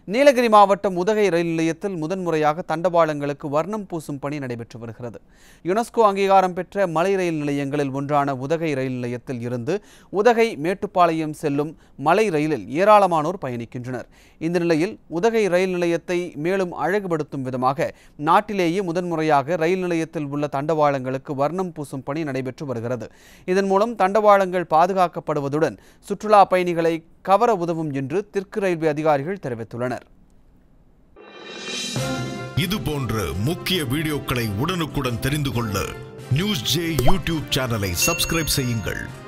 நீலகிரி மாவட்டம் உதகை ரயில் நிலையத்தில் முதன்முறையாக தண்டவாளங்களுக்கு வர்ணம் பூசும் பணி நடைபெற்று வருகிறது யுனெஸ்கோ அங்கீகாரம் பெற்ற மலை ரயில் நிலையங்களில் ஒன்றான உதகை ரயில் நிலையத்தில் இருந்து உதகை மேட்டுப்பாளையம் செல்லும் மலை ரயிலில் ஏராளமானோர் பயணிக்கின்றனர் இந்த நிலையில் உதகை ரயில் நிலையத்தை மேலும் அழகுபடுத்தும் விதமாக நாட்டிலேயே முதன்முறையாக ரயில் நிலையத்தில் உள்ள தண்டவாளங்களுக்கு வர்ணம் பூசும் பணி நடைபெற்று வருகிறது இதன் மூலம் தண்டவாளங்கள் பாதுகாக்கப்படுவதுடன் சுற்றுலா பயணிகளை கவர உதவும் என்று தெற்கு ரயில்வே அதிகாரிகள் தெரிவித்துள்ளனர் இது போன்ற முக்கிய வீடியோக்களை உடனுக்குடன் தெரிந்து கொள்ள நியூஸ் ஜே யூடியூப் சேனலை சப்ஸ்கிரைப் செய்யுங்கள்